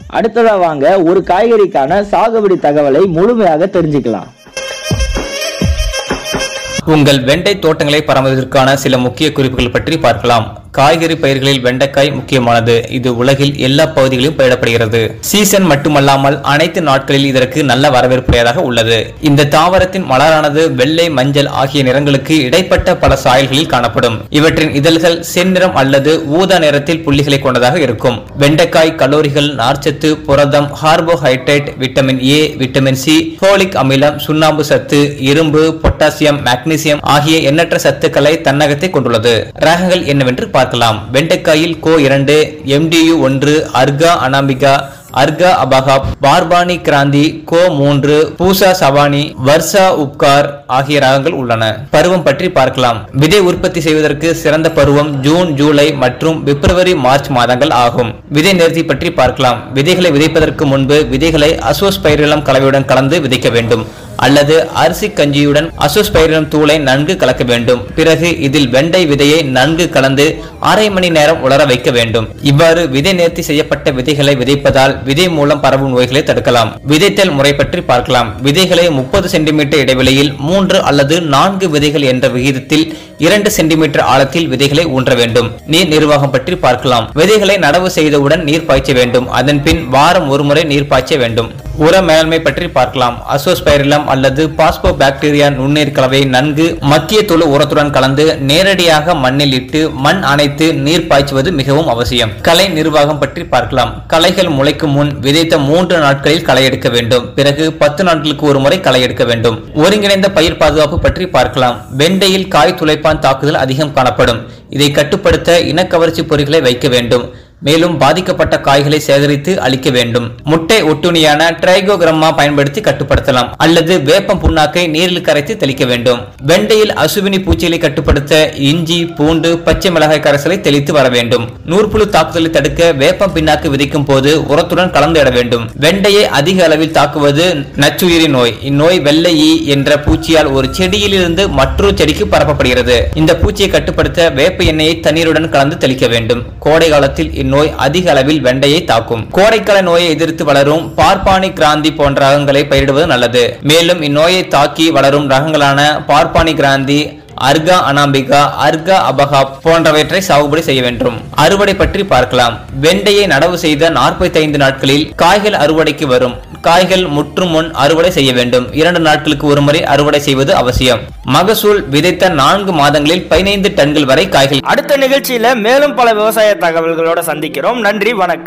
அடுத்ததா வாங்க ஒரு காய்கறிக்கான சாகுபடி தகவலை முழுமையாக தெரிஞ்சுக்கலாம் உங்கள் வெண்டை தோட்டங்களை பராமரிப்பதற்கான சில முக்கிய குறிப்புகள் பற்றி பார்க்கலாம் காய்கறி பயிர்களில் வெண்டைக்காய் முக்கியமானது இது உலகில் எல்லா பகுதிகளிலும் பயிரிடப்படுகிறது சீசன் மட்டுமல்லாமல் அனைத்து நாட்களில் இதற்கு நல்ல வரவேற்புடையதாக உள்ளது இந்த தாவரத்தின் மலரானது வெள்ளை மஞ்சள் ஆகிய நிறங்களுக்கு இடைப்பட்ட பல சாயல்களில் காணப்படும் இவற்றின் இதழ்கள் செந்நிறம் அல்லது ஊதா நிறத்தில் புள்ளிகளை கொண்டதாக இருக்கும் வெண்டைக்காய் கலோரிகள் நார்ச்சத்து புரதம் carbohydrate vitamin A vitamin C folic அமிலம் சுண்ணாம்பு சத்து இரும்பு பொட்டாசியம் மாக்னீசியம் ஆகிய எண்ணற்ற சத்துக்களை தன்னகத்தை கொண்டுள்ளது ரகங்கள் என்னவென்று பார்க்கலாம் வெண்டைக்காயில் கோ இரண்டு எம்டியு ஒன்று அர்கா அனாமிகா அர்கா அபகாப் பார்பானி கிராந்தி கோ மூன்று பூசா சவானி வர்ஷா உப்கார் ஆகிய ரகங்கள் உள்ளன பருவம் பற்றி பார்க்கலாம் விதை உற்பத்தி செய்வதற்கு சிறந்த பருவம் ஜூன் ஜூலை மற்றும் பிப்ரவரி மார்ச் மாதங்கள் ஆகும் விதை நேர்த்தி பற்றி பார்க்கலாம் விதைகளை விதைப்பதற்கு முன்பு விதைகளை அசோஸ்பைரிலம் கலவையுடன் கலந்து விதைக்க வேண்டும் அல்லது அரிசி கஞ்சியுடன் அசோஸ்பைரிலம் தூளை நன்கு கலக்க வேண்டும் பிறகு இதில் வெண்டை விதையை நன்கு கலந்து அரை மணி நேரம் உலர வைக்க வேண்டும் இவ்வாறு விதை நேர்த்தி செய்யப்பட்ட விதைகளை விதைப்பதால் விதை மூலம் பரவும் நோய்களை தடுக்கலாம் விதைத்தல் முறை பற்றி பார்க்கலாம் விதைகளை முப்பது சென்டிமீட்டர் இடைவெளியில் மூன்று அல்லது நான்கு விதைகள் என்ற விகிதத்தில் இரண்டு சென்டிமீட்டர் ஆழத்தில் விதைகளை ஊன்ற வேண்டும் நீர் நிர்வாகம் பற்றி பார்க்கலாம் விதைகளை நடவு செய்தவுடன் நீர் பாய்ச்ச வேண்டும் அதன் பின் வாரம் ஒருமுறை நீர் பாய்ச்ச வேண்டும் உர மேலாண்மை பற்றி பார்க்கலாம் அசோஸ்பைரிலம் அல்லது பாஸ்போ பாக்டீரியா நுண்ணீர் கலவை நன்கு மக்கிய தொழு உரத்துடன் கலந்து நேரடியாக மண்ணில் இட்டு மண் அணைத்து நீர் பாய்ச்சுவது மிகவும் அவசியம் களை நிர்வாகம் பற்றி பார்க்கலாம் களைகள் முளைக்கும் முன் விதைத்த மூன்று நாட்களில் களை எடுக்க வேண்டும் பிறகு பத்து நாட்களுக்கு ஒரு முறை களை எடுக்க வேண்டும் ஒருங்கிணைந்த பயிர் பாதுகாப்பு பற்றி பார்க்கலாம் வெண்டையில் காய் துளைப்பான் தாக்குதல் அதிகம் காணப்படும் இதை கட்டுப்படுத்த இனக்கவர்ச்சி பொறிகளை வைக்க வேண்டும் மேலும் பாதிக்கப்பட்ட காய்களை சேகரித்து அளிக்க வேண்டும் முட்டை ஒட்டுணியான ட்ரைகோகிரம்மா பயன்படுத்தி கட்டுப்படுத்தலாம் அல்லது வேப்பம் புண்ணாக்கை நீரில் கரைத்து தெளிக்க வேண்டும் வெண்டையில் அசுவினி பூச்சிகளை கட்டுப்படுத்த இஞ்சி பூண்டு பச்சை மிளகாய் கரைசலை தெளித்து வர வேண்டும் நூற்புழு தாக்குதலை தடுக்க வேப்பம் பின்னாக்கு விதைக்கும் போது உரத்துடன் கலந்து இட வேண்டும் வெண்டையை அதிக அளவில் தாக்குவது நச்சுயிரி நோய் இந்நோய் வெள்ளை ஈ என்ற பூச்சியால் ஒரு செடியிலிருந்து மற்றொரு செடிக்கு பரப்பப்படுகிறது இந்த பூச்சியை கட்டுப்படுத்த வேப்ப எண்ணெயை தண்ணீருடன் கலந்து தெளிக்க வேண்டும் கோடை காலத்தில் இந்நோய் அதிக அளவில் வெண்டையை தாக்கும் கோடைக்கால நோயை எதிர்த்து வளரும் பார்ப்பானி கிராந்தி போன்ற ரகங்களை பயிரிடுவது நல்லது மேலும் இந்நோயை தாக்கி வளரும் ரகங்களான பார்ப்பானி கிராந்தி அர்கா அனாம்பிகா அர்கா அபகா போன்றவற்றை சாகுபடி செய்ய வேண்டும் அறுவடை பற்றி பார்க்கலாம் வெண்டையை நடவு செய்த 45 நாட்களில் காய்கள் அறுவடைக்கு வரும் காய்கள் முற்றும் முன் அறுவடை செய்ய வேண்டும் இரண்டு நாட்களுக்கு ஒரு முறை அறுவடை செய்வது அவசியம் மகசூல் விதைத்த நான்கு மாதங்களில் பதினைந்து டன்கள் வரை காய்கள் அடுத்த நிகழ்ச்சியில மேலும் பல விவசாய தகவல்களோட சந்திக்கிறோம் நன்றி வணக்கம்